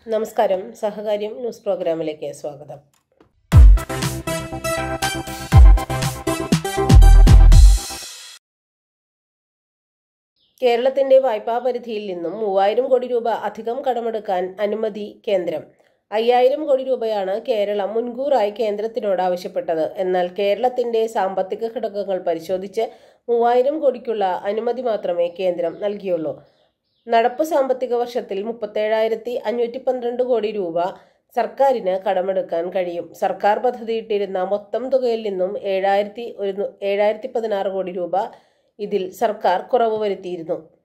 നമസ്കാരം സഹകാര്യം ന്യൂസ് പ്രോഗ്രാമിലേക്ക് സ്വാഗതം കേരളത്തിന്റെ വായ്പാ പരിധിയിൽ നിന്നും മൂവായിരം കോടി രൂപ അധികം കടമെടുക്കാൻ അനുമതി കേന്ദ്രം അയ്യായിരം കോടി രൂപയാണ് കേരളം മുൻകൂറായി കേന്ദ്രത്തിനോട് ആവശ്യപ്പെട്ടത് എന്നാൽ കേരളത്തിന്റെ സാമ്പത്തിക ഘടകങ്ങൾ പരിശോധിച്ച് മൂവായിരം കോടിക്കുള്ള അനുമതി മാത്രമേ കേന്ദ്രം നൽകിയുള്ളൂ നടപ്പ് സാമ്പത്തിക വർഷത്തിൽ മുപ്പത്തേഴായിരത്തി അഞ്ഞൂറ്റി പന്ത്രണ്ട് കോടി രൂപ സർക്കാരിന് കടമെടുക്കാൻ കഴിയും സർക്കാർ പദ്ധതിയിട്ടിരുന്ന മൊത്തം തുകയിൽ നിന്നും ഏഴായിരത്തി ഒരു ഏഴായിരത്തി പതിനാറ് കോടി രൂപ ഇതിൽ സർക്കാർ കുറവ് വരുത്തിയിരുന്നു